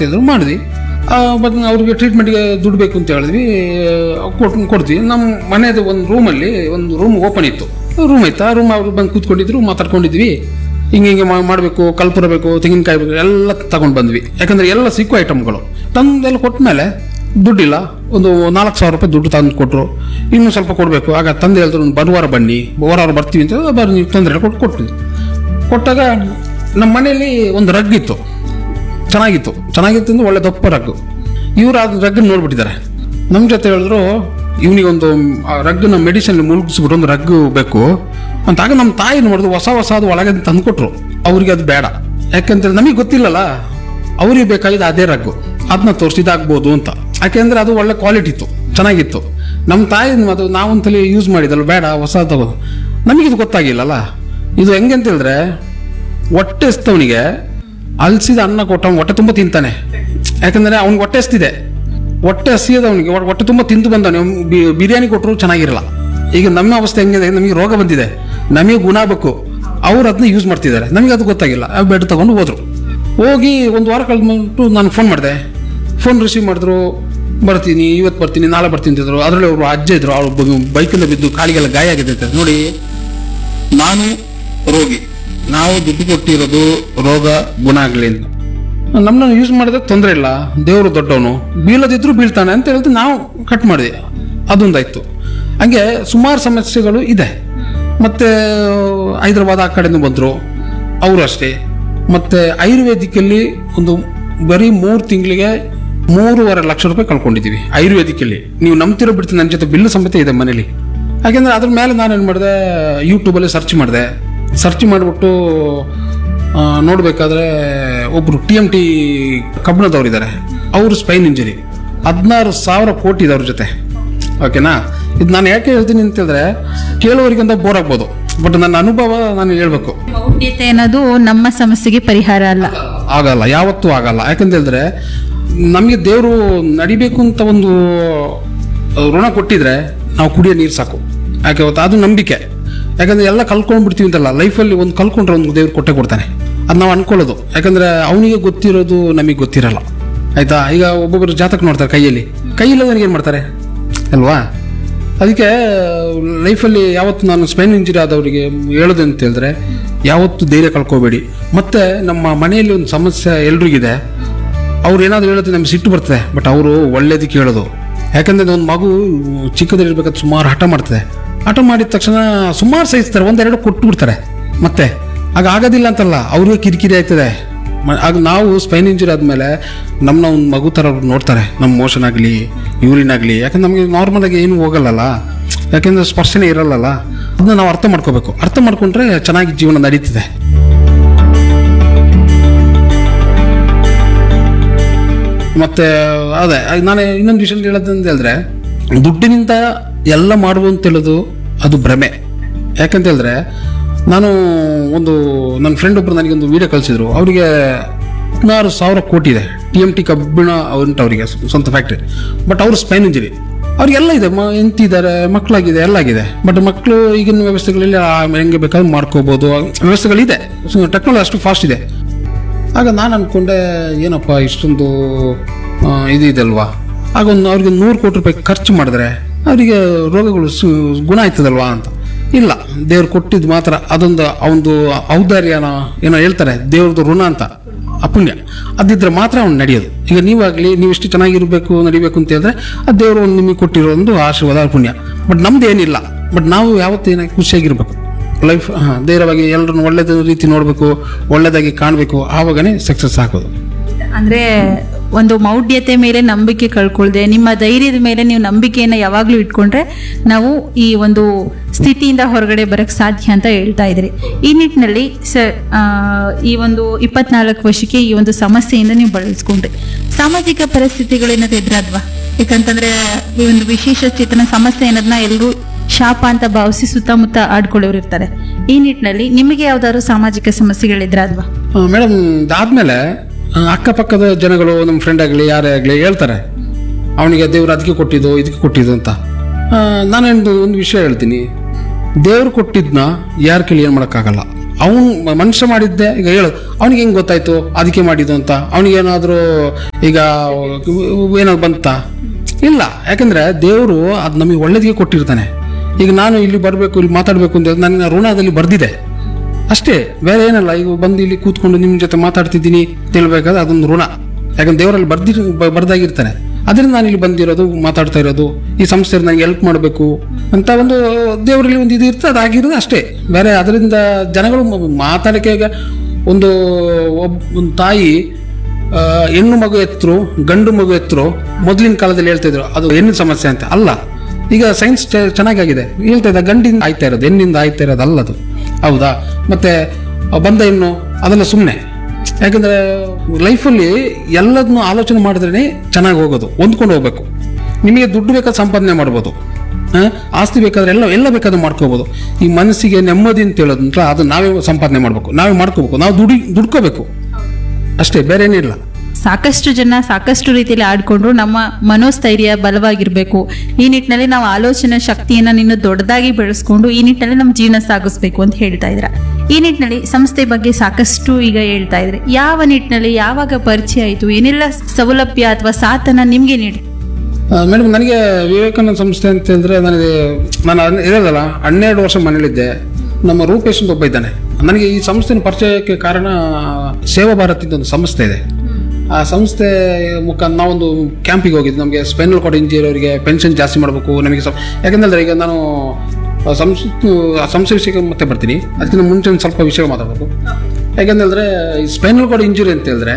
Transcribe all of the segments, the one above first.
ಮಾಡ್ತಿದ್ರು ಮಾಡಿದ್ವಿ ಬಟ್ ಅವ್ರಿಗೆ ಟ್ರೀಟ್ಮೆಂಟ್ಗೆ ದುಡ್ಡು ಬೇಕು ಅಂತ ಹೇಳಿದ್ವಿ ಕೊಟ್ಟು ಕೊಡ್ತೀವಿ ನಮ್ಮ ಮನೆಯದು ಒಂದು ರೂಮಲ್ಲಿ ಒಂದು ರೂಮ್ ಓಪನ್ ಇತ್ತು ರೂಮ್ ಇತ್ತು ಆ ರೂಮ್ ಅವ್ರು ಬಂದು ಕೂತ್ಕೊಂಡಿದ್ರು ಮಾತಾಡ್ಕೊಂಡಿದ್ವಿ ಹಿಂಗೆ ಹಿಂಗೆ ಮಾ- ಮಾಡಬೇಕು ಕಲ್ಪುರ ಬೇಕು ತೆಂಗಿನಕಾಯಿ ಬೇಕು ಎಲ್ಲ ತಗೊಂಡು ಬಂದ್ವಿ ಯಾಕಂದ್ರೆ ಎಲ್ಲ ಸಿಕ್ಕೋ ಐಟಮ್ಗಳು ತಂದೆಲ್ಲ ಕೊಟ್ಟ ಮೇಲೆ ದುಡ್ಡಿಲ್ಲ ಒಂದು ನಾಲ್ಕು ಸಾವಿರ ರೂಪಾಯಿ ದುಡ್ಡು ತಂದು ಕೊಟ್ಟರು ಇನ್ನೂ ಸ್ವಲ್ಪ ಕೊಡಬೇಕು ಆಗ ತಂದೆ ಹೇಳಿದ್ರು ಒಂದು ಬರುವಾರ ಬನ್ನಿ ಬರುವಾರ ಬರ್ತೀವಿ ಅಂತ ಹೇಳಿದ್ರು, ಬರ್ರಿ ನೀವು ತೊಂದರೆ ಇಲ್ಲ ಕೊಟ್ಟು ಕೊಟ್ವಿ ಕೊಟ್ಟಾಗ ನಮ್ಮ ಮನೆಯಲ್ಲಿ ಒಂದು ರಗ್ ಇತ್ತು ಚೆನ್ನಾಗಿತ್ತು ಚೆನ್ನಾಗಿತ್ತು ಅಂದ್ರೆ ಒಳ್ಳೆ ದಪ್ಪ ರಗ್ಗು ಇವ್ರು ಅದು ರಗ್ಗನ್ನು ನೋಡ್ಬಿಟ್ಟಿದ್ದಾರೆ ನಮ್ಮ ಜೊತೆ ಹೇಳಿದ್ರು ಇವನಿಗೊಂದು ರಗ್ಗನ ಮೆಡಿಸಿನ್ ಮುಳುಗಿಸ್ಬಿಟ್ಟು ಒಂದು ರಗ್ಗು ಬೇಕು ಅಂತ ಆಗ ನಮ್ಮ ತಾಯಿ ನೋಡಿದ್ರು ಹೊಸ ಹೊಸ ಅದು ಒಳಗೆ ತಂದುಕೊಟ್ರು ಅವ್ರಿಗೆ ಅದು ಬೇಡ ಯಾಕಂತೇಳಿ ನಮಗೆ ಗೊತ್ತಿಲ್ಲಲ್ಲ ಅವ್ರಿಗೆ ಬೇಕಾಗಿದ್ದು ಅದೇ ರಗ್ಗು ಅದನ್ನ ತೋರಿಸಿದಾಗ್ಬೋದು ಅಂತ ಯಾಕೆಂದ್ರೆ ಅದು ಒಳ್ಳೆ ಕ್ವಾಲಿಟಿ ಇತ್ತು ಚೆನ್ನಾಗಿತ್ತು ನಮ್ಮ ತಾಯಿ ಅದು ನಾವೊಂದ್ಸಲಿ ಯೂಸ್ ಮಾಡಿದಲ್ಲ ಬೇಡ ಹೊಸ ತಗೋ ನಮಗಿದು ಗೊತ್ತಾಗಿಲ್ಲಲ್ಲ ಇದು ಹೆಂಗೆ ಅಂತ ಹೇಳಿದ್ರೆ ಹೊಟ್ಟೆ ಎಸ್ತವನಿಗೆ ಅಲ್ಸಿದ ಅನ್ನ ಕೊಟ್ಟ ಹೊಟ್ಟೆ ತುಂಬ ತಿಂತಾನೆ ಯಾಕಂದ್ರೆ ಅವ್ನಿಗೆ ಹೊಟ್ಟೆ ಎಸ್ತಿದೆ ಹೊಟ್ಟೆ ಹಸಿಯದವನಿಗೆ ಹೊಟ್ಟೆ ತುಂಬ ತಿಂದು ಬಂದವನು ಅವ್ನು ಬಿ- ಬಿರಿಯಾನಿ ಕೊಟ್ಟರು ಚೆನ್ನಾಗಿರಲ್ಲ ಈಗ ನಮ್ಮ ಅವಸ್ಥೆ ಹೆಂಗಿದೆ ನಮಗೆ ರೋಗ ಬಂದಿದೆ ನಮಗೆ ಗುಣ ಬೇಕು ಅವ್ರು ಅದನ್ನ ಯೂಸ್ ಮಾಡ್ತಿದ್ದಾರೆ ನಮಗೆ ಅದು ಗೊತ್ತಾಗಿಲ್ಲ ಆ ಬೆಡ್ ತಗೊಂಡು ಹೋದ್ರು ಹೋಗಿ ಒಂದು ವಾರ ಕಳೆದ್ಬಿಟ್ಟು ನಾನು ಫೋನ್ ಮಾಡಿದೆ ಫೋನ್ ರಿಸೀವ್ ಮಾಡಿದ್ರು ಬರ್ತೀನಿ ಇವತ್ತು ಬರ್ತೀನಿ ನಾಳೆ ಬರ್ತೀನಿ ಅಂತಿದ್ರು ಅದರಲ್ಲಿ ಅವರು ಅಜ್ಜ ಇದ್ರು ಅವ್ರು ಬೈಕಿಂದ ಬಿದ್ದು ಕಾಲಿಗೆಲ್ಲ ಗಾಯ ಆಗಿದೆ ಅಂತ ನೋಡಿ ನಾನು ರೋಗಿ ನಾವು ದುಡ್ಡು ಕೊಟ್ಟಿರೋದು ರೋಗ ಗುಣ ಆಗಲಿ ಅಂತ ನಮ್ಮನ್ನ ಯೂಸ್ ಮಾಡಿದ್ರೆ ತೊಂದರೆ ಇಲ್ಲ ದೇವರು ದೊಡ್ಡವನು ಬೀಳದಿದ್ರು ಬೀಳ್ತಾನೆ ಅಂತ ಹೇಳಿದ್ರೆ ನಾವು ಕಟ್ ಮಾಡಿದ್ವಿ ಅದೊಂದಾಯ್ತು ಹಂಗೆ ಸುಮಾರು ಸಮಸ್ಯೆಗಳು ಇದೆ ಮತ್ತೆ ಹೈದರಾಬಾದ್ ಆ ಕಡೆಯಿಂದ ಬಂದರು ಅವರು ಅಷ್ಟೇ ಮತ್ತೆ ಆಯುರ್ವೇದಿಕಲ್ಲಿ ಒಂದು ಬರೀ ಮೂರು ತಿಂಗಳಿಗೆ ಮೂರುವರೆ ಲಕ್ಷ ರೂಪಾಯಿ ಕಳ್ಕೊಂಡಿದ್ದೀವಿ ಆಯುರ್ವೇದಿಕಲ್ಲಿ ನೀವು ನಂಬ್ತಿರೋ ಬಿಡ್ತೀನಿ ನನ್ನ ಜೊತೆ ಬಿಲ್ಲು ಸಮೇತ ಇದೆ ಮನೇಲಿ ಯಾಕೆಂದ್ರೆ ಅದ್ರ ಮೇಲೆ ನಾನೇನು ಮಾಡಿದೆ ಯೂಟ್ಯೂಬಲ್ಲಿ ಸರ್ಚ್ ಮಾಡಿದೆ ಸರ್ಚ್ ಮಾಡಿಬಿಟ್ಟು ನೋಡಬೇಕಾದ್ರೆ ಒಬ್ಬರು ಟಿ ಎಮ್ ಟಿ ಕಬ್ಬಣದವ್ರು ಇದ್ದಾರೆ ಅವರು ಸ್ಪೈನ್ ಇಂಜರಿ ಹದಿನಾರು ಸಾವಿರ ಕೋಟಿ ಇದೆ ಅವ್ರ ಜೊತೆ ಓಕೆನಾ ಇದು ನಾನು ಯಾಕೆ ಹೇಳ್ತೀನಿ ಅಂತ ಹೇಳಿದ್ರೆ ಕೇಳೋರಿಗಂತ ಬೋರ್ ಆಗ್ಬೋದು ಬಟ್ ನನ್ನ ಅನುಭವ ನಾನು ಹೇಳ್ಬೇಕು ಮೌಢ್ಯತೆ ಅನ್ನೋದು ನಮ್ಮ ಸಮಸ್ಯೆಗೆ ಪರಿಹಾರ ಅಲ್ಲ ಆಗಲ್ಲ ಯಾವತ್ತೂ ಆಗಲ್ಲ ಯಾಕಂತ ಹೇಳಿದ್ರೆ ನಮಗೆ ದೇವರು ನಡಿಬೇಕು ಅಂತ ಒಂದು ಋಣ ಕೊಟ್ಟಿದ್ರೆ ನಾವು ಕುಡಿಯೋ ನೀರು ಸಾಕು ಯಾಕೆ ಗೊತ್ತಾ ಅದು ನಂಬಿಕೆ ಯಾಕಂದ್ರೆ ಎಲ್ಲ ಕಲ್ಕೊಂಡ್ ಬಿಡ್ತೀವಿ ಅಂತಲ್ಲ ಲೈಫಲ್ಲಿ ಒಂದು ಕಲ್ಕೊಂಡ್ರೆ ಒಂದು ದೇವ್ರು ಕೊಟ್ಟೆ ಕೊಡ್ತಾನೆ ಅದು ನಾವು ಅನ್ಕೊಳ್ಳೋದು ಯಾಕಂದ್ರೆ ಅವನಿಗೆ ಗೊತ್ತಿರೋದು ನಮಗೆ ಗೊತ್ತಿರಲ್ಲ ಆಯ್ತಾ ಈಗ ಒಬ್ಬೊಬ್ಬರು ಜಾತಕ ನೋಡ್ತಾರೆ ಕೈಯಲ್ಲಿ ಕೈಯಿಲ್ಲದವನಿಗೆ ಏನು ಮಾಡ್ತಾರೆ ಅಲ್ವಾ ಅದಕ್ಕೆ ಲೈಫಲ್ಲಿ ಯಾವತ್ತು ನಾನು ಸ್ಪೈನ್ ಇಂಜರಿ ಆದವರಿಗೆ ಹೇಳೋದು ಅಂತ ಹೇಳಿದ್ರೆ ಯಾವತ್ತು ಧೈರ್ಯ ಕಳ್ಕೋಬೇಡಿ ಮತ್ತೆ ನಮ್ಮ ಮನೆಯಲ್ಲಿ ಒಂದು ಸಮಸ್ಯೆ ಎಲ್ರಿಗಿದೆ ಅವ್ರು ಏನಾದ್ರು ಹೇಳೋದು ನಮ್ಗೆ ಸಿಟ್ಟು ಬರ್ತದೆ ಬಟ್ ಅವರು ಒಳ್ಳೇದಕ್ಕೆ ಹೇಳೋದು ಯಾಕಂದ್ರೆ ಒಂದು ಮಗು ಚಿಕ್ಕದಿರ್ಬೇಕಾದ್ರೆ ಸುಮಾರು ಹಠ ಮಾಡ್ತದೆ ಹಠ ಮಾಡಿದ ತಕ್ಷಣ ಸುಮಾರು ಸಹಿಸ್ತಾರೆ ಒಂದೆರಡು ಕೊಟ್ಟು ಬಿಡ್ತಾರೆ ಮತ್ತೆ ಆಗ ಆಗೋದಿಲ್ಲ ಅಂತಲ್ಲ ಅವ್ರಿಗೆ ಕಿರಿಕಿರಿ ಆಯ್ತದೆ ಮ- ಆಗ ನಾವು ಸ್ಪೈನ್ ಇಂಜುರಿ ಆದಮೇಲೆ ನಮ್ಮನ್ನ ಒಂದು ಮಗು ಥರ ಅವ್ರು ನೋಡ್ತಾರೆ ನಮ್ಮ ಮೋಷನ್ ಆಗಲಿ ಯೂರಿನ್ ಆಗಲಿ ಯಾಕಂದ್ರೆ ನಮಗೆ ನಾರ್ಮಲ್ ಆಗಿ ಏನು ಹೋಗಲ್ಲಲ್ಲ ಯಾಕೆಂದ್ರೆ ಸ್ಪರ್ಶನೆ ಇರಲ್ಲಲ್ಲ ಅದನ್ನ ನಾವು ಅರ್ಥ ಮಾಡ್ಕೋಬೇಕು ಅರ್ಥ ಮಾಡ್ಕೊಂಡ್ರೆ ಚೆನ್ನಾಗಿ ಜೀವನ ನಡೀತಿದೆ ಮತ್ತೆ ಅದೇ ಆಗ ನಾನು ಇನ್ನೊಂದು ವಿಷಯ ಹೇಳೋದಂತ ಹೇಳಿದ್ರೆ ದುಡ್ಡಿನಿಂದ ಎಲ್ಲ ಮಾಡುವ ಅಂತ ಹೇಳೋದು ಅದು ಭ್ರಮೆ ಯಾಕಂತ ಹೇಳಿದ್ರೆ ನಾನು ಒಂದು ನನ್ನ ಫ್ರೆಂಡ್ ಒಬ್ರು ನನಗೊಂದು ವಿಡಿಯೋ ಕಳಿಸಿದ್ರು ಅವರಿಗೆ ಹದಿನಾರು ಸಾವಿರ ಕೋಟಿ ಇದೆ ಟಿ ಎಮ್ ಟಿ ಕಬ್ಬಿಣ ಉಂಟು ಅವರಿಗೆ ಸ್ವಂತ ಫ್ಯಾಕ್ಟ್ರಿ ಬಟ್ ಅವರು ಸ್ಪೈನ್ ಇಂಜರಿ ಅವ್ರಿಗೆಲ್ಲ ಇದೆ ಮ ಎಂತಿದ್ದಾರೆ ಮಕ್ಕಳಾಗಿದೆ ಎಲ್ಲ ಆಗಿದೆ ಬಟ್ ಮಕ್ಕಳು ಈಗಿನ ವ್ಯವಸ್ಥೆಗಳಲ್ಲಿ ಆ ಹೆಂಗೆ ಬೇಕಾದ್ರೂ ಮಾಡ್ಕೋಬೋದು ವ್ಯವಸ್ಥೆಗಳಿದೆ ಟೆಕ್ನಾಲಜಿ ಅಷ್ಟು ಫಾಸ್ಟ್ ಇದೆ ಆಗ ನಾನು ಅನ್ಕೊಂಡೆ ಏನಪ್ಪ ಇಷ್ಟೊಂದು ಆ, ಇದು ಇದಲ್ವಾ ಆಗ ಒಂದು ಅವ್ರಿಗೆ ನೂರು ಕೋಟಿ ರೂಪಾಯಿ ಖರ್ಚು ಮಾಡಿದ್ರೆ ಅವರಿಗೆ ರೋಗಗಳು ಸು ಗುಣ ಆಯ್ತದಲ್ವಾ ಅಂತ ಇಲ್ಲ ದೇವ್ರು ಕೊಟ್ಟಿದ್ದು ಮಾತ್ರ ಅದೊಂದು ಅವನದು ಔದಾರ್ಯನ ಏನೋ ಹೇಳ್ತಾರೆ ದೇವ್ರದ್ದು ಋಣ ಅಂತ ಅಪುಣ್ಯ ಅದಿದ್ರೆ ಮಾತ್ರ ಅವ್ನು ನಡೆಯೋದು ಈಗ ನೀವಾಗಲಿ ನೀವು ಎಷ್ಟು ಚೆನ್ನಾಗಿರ್ಬೇಕು ನಡಿಬೇಕು ಅಂತ ಹೇಳಿದ್ರೆ ಆ ದೇವರು ಒಂದು ನಿಮಗೆ ಕೊಟ್ಟಿರೋ ಒಂದು ಆಶೀರ್ವಾದ ಪುಣ್ಯ ಬಟ್ ನಮ್ದು ಏನಿಲ್ಲ ಬಟ್ ನಾವು ಯಾವತ್ತೂ ಏನಾಗಿ ಖುಷಿಯಾಗಿರ್ಬೇಕು ಲೈಫ್ ಹಾಂ ಧೈರ್ಯವಾಗಿ ಎಲ್ಲರನ್ನು ಒಳ್ಳೆದ ರೀತಿ ನೋಡಬೇಕು ಒಳ್ಳೆದಾಗಿ ಕಾಣಬೇಕು ಆವಾಗನೇ ಸಕ್ಸಸ್ ಆಗೋದು ಅಂದ್ರೆ ಒಂದು ಮೌಢ್ಯತೆ ಮೇಲೆ ನಂಬಿಕೆ ಕಳ್ಕೊಳ್ದೆ ನಿಮ್ಮ ಧೈರ್ಯದ ಮೇಲೆ ನೀವು ನಂಬಿಕೆಯನ್ನು ಯಾವಾಗಲೂ ಇಟ್ಕೊಂಡ್ರೆ ನಾವು ಈ ಒಂದು ಸ್ಥಿತಿಯಿಂದ ಹೊರಗಡೆ ಬರಕ್ಕೆ ಸಾಧ್ಯ ಅಂತ ಹೇಳ್ತಾ ಇದ್ರಿ ಈ ನಿಟ್ಟಿನಲ್ಲಿ ಸರ್ ಈ ಒಂದು ಇಪ್ಪತ್ನಾಲ್ಕು ವರ್ಷಕ್ಕೆ ಈ ಒಂದು ಸಮಸ್ಯೆಯಿಂದ ನೀವು ಬಳಸ್ಕೊಂಡ್ರಿ ಸಾಮಾಜಿಕ ಪರಿಸ್ಥಿತಿಗಳೇನಾದ್ರು ಎದುರಾದ್ವಾ ಯಾಕಂತಂದ್ರೆ ಈ ಒಂದು ವಿಶೇಷ ಚೇತನ ಸಮಸ್ಯೆ ಅನ್ನೋದನ್ನ ಎಲ್ಲರೂ ಶಾಪ ಅಂತ ಭಾವಿಸಿ ಸುತ್ತಮುತ್ತ ಆಡ್ಕೊಳ್ಳೋರು ಇರ್ತಾರೆ ಈ ನಿಟ್ಟಿನಲ್ಲಿ ನಿಮಗೆ ಯಾವ್ದಾದ್ರು ಸಾಮಾಜಿಕ ಸಮಸ್ಯೆಗಳಿದ್ರಾದ್ವಾ ಮೇಡಮ್ ಇದಾದ್ಮೇಲೆ ಆ, ಅಕ್ಕಪಕ್ಕದ ಜನಗಳು ನಮ್ಮ ಫ್ರೆಂಡ್ ಆಗಲಿ ಯಾರೇ ಆಗಲಿ ಹೇಳ್ತಾರೆ ಅವನಿಗೆ ದೇವ್ರು ಅದಕ್ಕೆ ಕೊಟ್ಟಿದ್ದು ಇದಕ್ಕೆ ಕೊಟ್ಟಿದ್ದು ಅಂತ ಆ, ನಾನೊಂದು ಒಂದು ವಿಷಯ ಹೇಳ್ತೀನಿ ದೇವ್ರು ಕೊಟ್ಟಿದ್ನ ಯಾರ ಕೈಲಿ ಏನು ಮಾಡೋಕ್ಕಾಗಲ್ಲ ಅವನು ಮನುಷ್ಯ ಮಾಡಿದ್ದೆ ಈಗ ಹೇಳು ಅವನಿಗೆ ಹೆಂಗ್ ಗೊತ್ತಾಯ್ತು ಅದಕ್ಕೆ ಮಾಡಿದ್ದು ಅಂತ ಅವನಿಗೇನಾದ್ರೂ ಈಗ ಏನಾದ್ರು ಬಂತ ಇಲ್ಲ ಯಾಕಂದ್ರೆ ದೇವರು ಅದು ನಮಗೆ ಒಳ್ಳೇದಿಗೆ ಕೊಟ್ಟಿರ್ತಾನೆ ಈಗ ನಾನು ಇಲ್ಲಿ ಬರಬೇಕು ಇಲ್ಲಿ ಮಾತಾಡಬೇಕು ಅಂತ ನನ್ನ ಋಣದಲ್ಲಿ ಬರ್ದಿದೆ ಅಷ್ಟೇ ಬೇರೆ ಏನಲ್ಲ ಈಗ ಬಂದು ಇಲ್ಲಿ ಕೂತ್ಕೊಂಡು ನಿಮ್ಮ ಜೊತೆ ಮಾತಾಡ್ತಿದ್ದೀನಿ ತಿಳ್ಬೇಕಾದ್ರೆ ಅದೊಂದು ಋಣ ಯಾಕಂದ್ರೆ ದೇವರಲ್ಲಿ ಬರ್ದಿ ಬ- ಬರ್ದಾಗಿರ್ತಾನೆ ಅದರಿಂದ ನಾನು ಇಲ್ಲಿ ಬಂದಿರೋದು ಮಾತಾಡ್ತಾ ಇರೋದು ಈ ಸಂಸ್ಥೆ ನನಗೆ ಹೆಲ್ಪ್ ಮಾಡಬೇಕು ಅಂತ ಒಂದು ದೇವರಲ್ಲಿ ಒಂದು ಇದು ಇರ್ತದೆ ಅದಾಗಿರೋದು ಅಷ್ಟೇ ಬೇರೆ ಅದರಿಂದ ಜನಗಳು ಮ- ಮಾತಾಡಕ್ಕೆ ಈಗ ಒಂದು ಒಬ್ಬ ಒಂದು ತಾಯಿ ಆ, ಹೆಣ್ಣು ಮಗು ಎತ್ತರು ಗಂಡು ಮಗು ಎತ್ತರು ಮೊದಲಿನ ಕಾಲದಲ್ಲಿ ಹೇಳ್ತಾ ಇದ್ರು ಅದು ಹೆಣ್ಣಿನ ಸಮಸ್ಯೆ ಅಂತ ಅಲ್ಲ ಈಗ ಸೈನ್ಸ್ ಚೆನ್ನಾಗಾಗಿದೆ ಹೇಳ್ತಾ ಇದ್ದ ಗಂಡಿಂದ ಆಯ್ತಾ ಇರೋದು ಹೆಣ್ಣಿಂದ ಆಯ್ತಾ ಇರೋದು ಅಲ್ಲ ಅದು ಹೌದಾ ಮತ್ತೆ ಆ ಬಂದ ಹೆಣ್ಣು ಅದೆಲ್ಲ ಸುಮ್ಮನೆ ಯಾಕಂದ್ರೆ ಲೈಫಲ್ಲಿ ಎಲ್ಲದನ್ನು ಆಲೋಚನೆ ಮಾಡಿದ್ರೆ ಚೆನ್ನಾಗಿ ಹೋಗೋದು ಹೊಂದ್ಕೊಂಡು ಹೋಗ್ಬೇಕು ನಿಮಗೆ ದುಡ್ಡು ಬೇಕಾದ್ರೆ ಸಂಪಾದನೆ ಮಾಡ್ಬೋದು ಆ, ಆಸ್ತಿ ಬೇಕಾದ್ರೆ ಎಲ್ಲ ಎಲ್ಲ ಬೇಕಾದ್ರೆ ಮಾಡ್ಕೋಬೋದು ಈ ಮನಸ್ಸಿಗೆ ನೆಮ್ಮದಿ ಅಂತ ಹೇಳೋದಂತ ಅದು ನಾವೇ ಸಂಪಾದನೆ ಮಾಡ್ಬೇಕು ನಾವೇ ಮಾಡ್ಕೋಬೇಕು ನಾವು ದುಡಿ ದುಡ್ಕೋಬೇಕು ಅಷ್ಟೇ ಬೇರೆ ಏನಿಲ್ಲ ಸಾಕಷ್ಟು ಜನ ಸಾಕಷ್ಟು ರೀತಿಯಲ್ಲಿ ಆಡ್ಕೊಂಡ್ರು ನಮ್ಮ ಮನೋಸ್ಥೈರ್ಯ ಬಲವಾಗಿರಬೇಕು ಈ ನಿಟ್ಟಿನಲ್ಲಿ ನಾವು ಆಲೋಚನೆ ಶಕ್ತಿಯನ್ನ ನೀನು ದೊಡ್ಡದಾಗಿ ಬೆಳೆಸ್ಕೊಂಡು ಈ ನಿಟ್ಟಿನಲ್ಲಿ ನಮ್ಮ ಜೀವನ ಸಾಗಿಸ್ಬೇಕು ಅಂತ ಹೇಳ್ತಾ ಇದ್ರ ಈ ನಿಟ್ಟಿನಲ್ಲಿ ಸಂಸ್ಥೆ ಬಗ್ಗೆ ಸಾಕಷ್ಟು ಈಗ ಹೇಳ್ತಾ ಇದ್ರೆ ಯಾವ ನಿಟ್ಟಿನಲ್ಲಿ ಯಾವಾಗ ಪರಿಚಯ ಆಯಿತು ಏನೆಲ್ಲ ಸೌಲಭ್ಯ ಅಥವಾ ಸಾಥನ ನಿಮ್ಗೆ ನೀಡಿ ಮೇಡಮ್ ನನಗೆ ವಿವೇಕಾನಂದ ಸಂಸ್ಥೆ ಅಂತ ಹೇಳಿದ್ರೆ ನನಗೆ ನಾನು ಅದ್ನ- ಇರೋದಲ್ಲ ಹನ್ನೆರಡು ವರ್ಷ ಮನೇಲಿದ್ದೆ ನಮ್ಮ ರೂಪೇಶ್ ಅಂತ ಒಬ್ಬ ಇದ್ದಾನೆ ನನಗೆ ಈ ಸಂಸ್ಥೆನ ಪರಿಚಯಕ್ಕೆ ಕಾರಣ ಸೇವಾ ಭಾರತ್ ಅಂತ ಒಂದು ಸಂಸ್ಥೆ ಇದೆ ಆ ಸಂಸ್ಥೆ ಮುಖಾಂತರ ನಾವೊಂದು ಕ್ಯಾಂಪಿಗೆ ಹೋಗಿದ್ದು ನಮಗೆ ಸ್ಪೈನಲ್ ಕಾರ್ಡ್ ಇಂಜಿಯರ್ ಅವರಿಗೆ ಪೆನ್ಷನ್ ಜಾಸ್ತಿ ಮಾಡಬೇಕು ನಮಗೆ ಸಂ- ಯಾಕಂದ್ರೆ ಈಗ ನಾನು ಆ ಸಂಸ್ ಆ ಸಂಸ್ಥೆ ವಿಷಯಕ್ಕೆ ಮತ್ತೆ ಬರ್ತೀನಿ ಅದಕ್ಕಿಂತ ಮುಂಚೆ ಒಂದು ಸ್ವಲ್ಪ ವಿಷಯ ಮಾತಾಡಬೇಕು ಯಾಕಂದ್ರೆ ಈ ಸ್ಪೈನಲ್ ಕಾರ್ಡ್ ಇಂಜುರಿ ಅಂತ ಹೇಳಿದ್ರೆ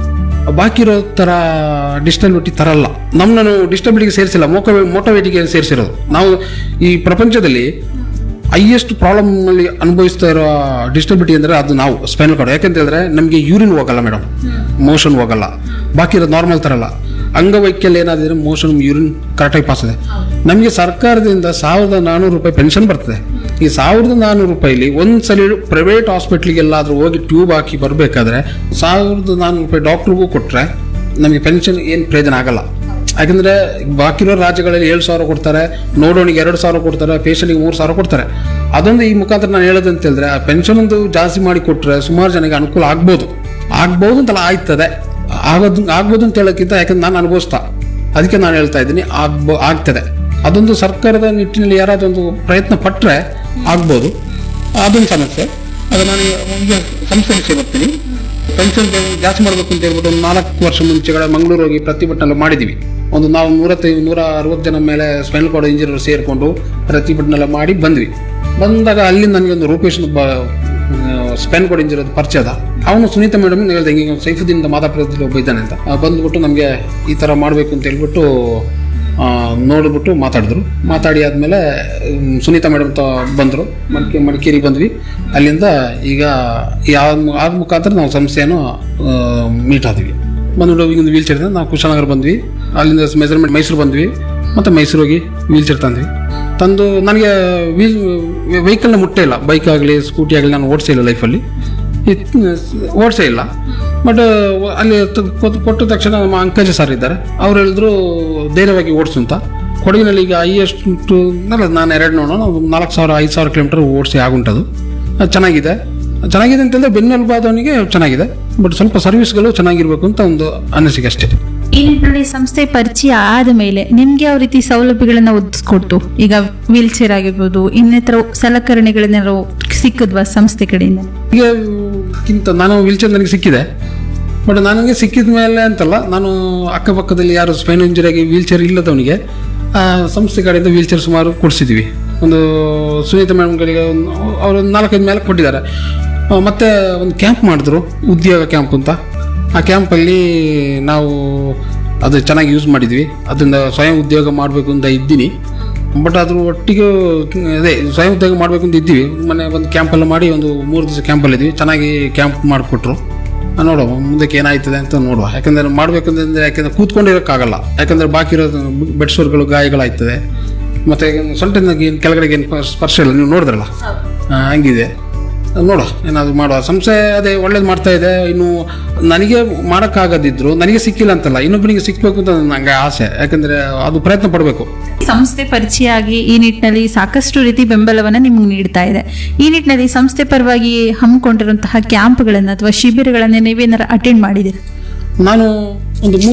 ಬಾಕಿ ಇರೋ ಥರ ಡಿಸ್ಟಬಿಲಿಟಿ ಥರ ಅಲ್ಲ ನಮ್ಮನ್ನು ಡಿಸ್ಟಬಿಲಿಟಿಗೆ ಸೇರಿಸಿಲ್ಲ ಮೋಕ ಮೋಟೋವೇಟಿಗೆ ಸೇರಿಸಿರೋದು ನಾವು ಈ ಪ್ರಪಂಚದಲ್ಲಿ ಹೈಯೆಸ್ಟ್ ಪ್ರಾಬ್ಲಮ್ ಅಲ್ಲಿ ಅನುಭವಿಸ್ತಾ ಇರೋ ಡಿಸ್ಟಬಿಲಿಟಿ ಅಂದ್ರೆ ಅದು ನಾವು ಸ್ಪೈನಲ್ ಕಾರ್ಡ್ ಯಾಕಂತ ಹೇಳಿದ್ರೆ ನಮಗೆ ಯೂರಿನ್ ಹೋಗಲ್ಲ ಮೇಡಮ್ ಮೋಷನ್ ಹೋಗಲ್ಲ ಬಾಕಿ ಇರೋದು ನಾರ್ಮಲ್ ಥರ ಅಲ್ಲ ಅಂಗವೈಕಲ್ಯ ಏನಾದ್ರೆ ಮೋಷನ್ ಯೂರಿನ್ ಕರೆಕ್ಟಾಗಿ ಪಾಸ್ ಇದೆ ನಮಗೆ ಸರ್ಕಾರದಿಂದ ಸಾವಿರದ ನಾನ್ನೂರು ರೂಪಾಯಿ ಪೆನ್ಷನ್ ಬರ್ತದೆ ಈ ಸಾವಿರದ ನಾನ್ನೂರು ರೂಪಾಯಿಲಿ ಒಂದ್ಸಲಿ ಪ್ರೈವೇಟ್ ಹಾಸ್ಪಿಟ್ಲಿಗೆ ಎಲ್ಲಾದ್ರೂ ಹೋಗಿ ಟ್ಯೂಬ್ ಹಾಕಿ ಬರಬೇಕಾದ್ರೆ ಸಾವಿರದ ನಾನ್ನೂರು ರೂಪಾಯಿ ಡಾಕ್ಟ್ರಿಗೂ ಕೊಟ್ಟರೆ ನಮಗೆ ಪೆನ್ಷನ್ ಏನು ಪ್ರಯೋಜನ ಆಗಲ್ಲ ಯಾಕಂದ್ರೆ ಬಾಕಿರೋ ರಾಜ್ಯಗಳಲ್ಲಿ ಏಳು ಸಾವಿರ ಕೊಡ್ತಾರೆ ನೋಡೋಣಿಗೆ ಎರಡು ಸಾವಿರ ಕೊಡ್ತಾರೆ ಪೇಷಂಟ್ಗೆ ಮೂರು ಸಾವಿರ ಕೊಡ್ತಾರೆ ಅದೊಂದು ಈ ಮುಖಾಂತರ ನಾನು ಹೇಳೋದಂತ ಹೇಳಿದ್ರೆ ಆ ಪೆನ್ಷನ್ ಒಂದು ಜಾಸ್ತಿ ಮಾಡಿ ಕೊಟ್ಟರೆ ಸುಮಾರು ಜನಕ್ಕೆ ಅನುಕೂಲ ಆಗ್ಬೋದು ಆಗ್ಬೋದು ಅಂತಲ್ಲ ಆಯ್ತದೆ ಆಗೋದು ಆಗ್ಬೋದು ಅಂತ ಹೇಳೋಕ್ಕಿಂತ ಯಾಕಂದ್ರೆ ನಾನು ಅನುಭವಿಸ್ತಾ ಅದಕ್ಕೆ ನಾನು ಹೇಳ್ತಾ ಇದ್ದೀನಿ ಆಗ್ಬೋ ಆಗ್ತದೆ ಅದೊಂದು ಸರ್ಕಾರದ ನಿಟ್ಟಿನಲ್ಲಿ ಯಾರಾದ್ರೂ ಒಂದು ಪ್ರಯತ್ನ ಪಟ್ಟರೆ ಆಗ್ಬೋದು ಅದೊಂದು ಸಮಸ್ಯೆ ಅದು ನಾನು ಈಗ ಸಂಸ್ಥೆ ವಿಷಯ ಬರ್ತೀನಿ ಪೆನ್ಷನ್ ಜಾಸ್ತಿ ಮಾಡಬೇಕು ಅಂತ ಹೇಳ್ಬಿಟ್ಟು ಒಂದು ನಾಲ್ಕು ವರ್ಷ ಮುಂಚೆಗಳ ಮಂಗಳೂರು ಹೋಗಿ ಪ್ರತಿಭಟನೆ ಮಾಡಿದ್ದೀವಿ ಒಂದು ನಾವು ನೂರತ್ತೈದು ನೂರ ಅರವತ್ತು ಜನ ಮೇಲೆ ಸ್ಪೈನಲ್ ಕಾರ್ಡ್ ಇಂಜಿನಿಯರ್ ಸೇರಿಕೊಂಡು ಪ್ರತಿಭಟನೆ ಮಾಡಿ ಬಂದ್ವಿ ಬಂದಾಗ ಅಲ್ಲಿ ನನಗೆ ಒಂದು ರೂಪೇಶ್ ಒಬ್ಬ ಸ್ಪೈನ್ ಕಾರ್ಡ್ ಇಂಜಿನಿಯರ್ ಪರಿಚಯ ಅದ ಅವನು ಸುನೀತಾ ಮೇಡಮ್ ಹೇಳ್ದೆ ಹಿಂಗೆ ಸೈಫುದ್ದೀನ್ ಮಾತಾಪ್ರದಲ್ಲಿ ಒಬ್ಬ ಇದ್ದಾನೆ ಅಂತ ಆ, ಬಂದ್ಬಿಟ್ಟು ನಮಗೆ ಈ ಥರ ಮಾಡಬೇಕು ಅಂತ ಹೇಳ್ಬಿಟ್ಟು ಆ, ನೋಡ್ಬಿಟ್ಟು ಮಾತಾಡಿದ್ರು ಮಾತಾಡಿ ಆದಮೇಲೆ ಸುನೀತಾ ಮೇಡಮ್ ತ ಬಂದರು ಮಡಿಕೆ ಮಡಿಕೇರಿಗೆ ಬಂದ್ವಿ ಅಲ್ಲಿಂದ ಈಗ ಯಾವ ಆದ ಮುಖಾಂತರ ನಾವು ಸಂಸ್ಥೆಯನ್ನು ಮೀಟ್ ಆದ್ವಿ ಬಂದ್ಬಿಟ್ಟು ಈಗ ಒಂದು ವೀಲ್ ಚೇರ್ ನಾವು ಕುಶಾನಗರ ಬಂದ್ವಿ ಅಲ್ಲಿಂದ ಮೆಜರ್ಮೆಂಟ್ ಮೈಸೂರು ಬಂದ್ವಿ ಮತ್ತು ಮೈಸೂರು ಹೋಗಿ ವೀಲ್ ಚೇರ್ ತಂದ್ವಿ ತಂದು ನನಗೆ ವೀಲ್ ವೆಹಿಕಲ್ನ ಮುಟ್ಟೇ ಇಲ್ಲ ಬೈಕ್ ಆಗಲಿ ಸ್ಕೂಟಿ ಆಗಲಿ ನಾನು ಓಡಿಸೇ ಇಲ್ಲ ಲೈಫಲ್ಲಿ ಓಡಿಸೇ ಇಲ್ಲ ಬಟ್ ಅಲ್ಲಿ ತ- ಕೊಟ್- ಕೊಟ್ಟ ತಕ್ಷಣ ನಮ್ಮ ಅಂಕಜ ಸರ್ ಇದ್ದಾರೆ ಅವ್ರು ಹೇಳಿದ್ರು ಧೈರ್ಯವಾಗಿ ಓಡಿಸು ಅಂತ ಕೊಡಗಿನಲ್ಲಿ ಈಗ ಹೈಯೆಸ್ಟ್ ಅಲ್ಲ ನಾನು ಎರಡು ನೋಡೋಣ ಒಂದು ನಾಲ್ಕು ಸಾವಿರ ಐದು ಸಾವಿರ ಕಿಲೋಮೀಟರ್ ಓಡಿಸಿ ಆಗುಂಟದು ಅದು ಚೆನ್ನಾಗಿದೆ ಚೆನ್ನಾಗಿದೆ ಅಂತಂದ್ರೆ ಬೆನ್ನೆಲುಬಾದವನಿಗೆ ಚೆನ್ನಾಗಿದೆ ಬಟ್ ಸ್ವಲ್ಪ ಸರ್ವಿಸ್ಗಳು ಚೆನ್ನಾಗಿರ್ಬೇಕು ಅಂತ ಒಂದು ಅನಿಸಿಕೆ ಅಷ್ಟೇ ಈ ನಿಟ್ಟಿನಲ್ಲಿ ಸಂಸ್ಥೆ ಪರಿಚಯ ಆದ ಮೇಲೆ ನಿಮ್ಗೆ ಯಾವ ರೀತಿ ಸೌಲಭ್ಯಗಳನ್ನ ಒದಗಿಸ್ಕೊಡ್ತು ಈಗ ವೀಲ್ ಚೇರ್ ಆಗಿರ್ಬೋದು ಇನ್ನಿತರ ಸಲಕರಣೆಗಳನ್ನೆಲ್ಲ ಸಿಕ್ಕದ್ವಾ ಸಂಸ್ಥೆ ಕಡೆಯಿಂದ ಈಗ ಕಿಂತ ನಾನು ವೀಲ್ಚೇರ್ ನನಗೆ ಸಿಕ್ಕಿದೆ ಬಟ್ ನನಗೆ ಸಿಕ್ಕಿದ ಮೇಲೆ ಅಂತಲ್ಲ ನಾನು ಅಕ್ಕಪಕ್ಕದಲ್ಲಿ ಯಾರು ಸ್ಪೈನ್ ಇಂಜುರಿಯಾಗಿ ವೀಲ್ಚೇರ್ ಇಲ್ಲದವನಿಗೆ ಆ, ಸಂಸ್ಥೆ ಕಡೆಯಿಂದ ವೀಲ್ಚೇರ್ ಸುಮಾರು ಕೊಡಿಸಿದ್ವಿ ಒಂದು ಸುನೀತಾ ಮೇಡಮ್ಗಳಿಗೆ ಒಂದು ಅವರು ಒಂದು ನಾಲ್ಕೈದು ಮೇಲೆ ಕೊಟ್ಟಿದ್ದಾರೆ ಆ, ಮತ್ತೆ ಒಂದು ಕ್ಯಾಂಪ್ ಮಾಡಿದ್ರು ಉದ್ಯೋಗ ಕ್ಯಾಂಪ್ ಅಂತ ಆ ಕ್ಯಾಂಪಲ್ಲಿ ನಾವು ಅದು ಚೆನ್ನಾಗಿ ಯೂಸ್ ಮಾಡಿದ್ವಿ ಅದರಿಂದ ಸ್ವಯಂ ಉದ್ಯೋಗ ಮಾಡಬೇಕು ಅಂತ ಇದ್ದೀನಿ ಬಟ್ ಅದ್ರ ಒಟ್ಟಿಗೆ ಅದೇ ಸ್ವಯಂ ಉದ್ಯೋಗ ಮಾಡಬೇಕು ಅಂತ ಇದ್ದೀವಿ ಮೊನ್ನೆ ಒಂದು ಕ್ಯಾಂಪೆಲ್ಲ ಮಾಡಿ ಒಂದು ಮೂರು ದಿವಸ ಕ್ಯಾಂಪಲ್ಲಿ ಇದ್ವಿ ಚೆನ್ನಾಗಿ ಕ್ಯಾಂಪ್ ಮಾಡಿಕೊಟ್ರು ನೋಡುವ ಮುಂದಕ್ಕೆ ಏನಾಯ್ತದೆ ಅಂತ ನೋಡುವ ಯಾಕಂದ್ರೆ ಮಾಡ್ಬೇಕಂತಂದ್ರೆ ಯಾಕಂದ್ರೆ ಕೂತ್ಕೊಂಡಿರೋಕ್ಕಾಗಲ್ಲ ಯಾಕಂದ್ರೆ ಬಾಕಿ ಇರೋದು ಬೆಡ್ಸೋರ್ಗಳು ಗಾಯಗಳಾಯ್ತದೆ ಮತ್ತೆ ಸೊಂಟದ ಕೆಳಗಡೆ ಏನು ಸ್ಪರ್ಶ ಇಲ್ಲ ನೀವು ನೋಡಿದ್ರಲ್ಲ ಆ, ಹಂಗಿದೆ ನೋಡುವ ಏನಾದ್ರು ಮಾಡುವ ಸಂಸ್ಥೆ ಅದೇ ಒಳ್ಳೇದು ಮಾಡ್ತಾ ಇದೆ ಇನ್ನು ನನಗೆ ಮಾಡೋಕ್ಕಾಗದಿದ್ರು ನನಗೆ ಸಿಕ್ಕಿಲ್ಲ ಅಂತಲ್ಲ ಇನ್ನೊಬ್ಬನಿಗೆ ಸಿಕ್ಬೇಕು ಅಂತ ನಂಗೆ ಆಸೆ ಯಾಕಂದ್ರೆ ಅದು ಪ್ರಯತ್ನ ಪಡಬೇಕು ಸಂಸ್ಥೆ ಪರಿಚಯ ಆಗಿ ಈ ನಿಟ್ಟಿನಲ್ಲಿ ಸಾಕಷ್ಟು ರೀತಿ ಬೆಂಬಲವನ್ನ ನಿಮ್ಗೆ ನೀಡ್ತಾ ಇದೆ ಈ ನಿಟ್ಟಿನಲ್ಲಿ ಸಂಸ್ಥೆ ಪರವಾಗಿ ಹಮ್ಮಿಕೊಂಡಿರುವಂತಹ ಕ್ಯಾಂಪ್ಗಳನ್ನ ಅಥವಾ ಶಿಬಿರಗಳನ್ನ ನೀವೇನಾರು ಅಟೆಂಡ್ ಮಾಡಿದ್ದೀರಾ ನಾನು ಒಂದು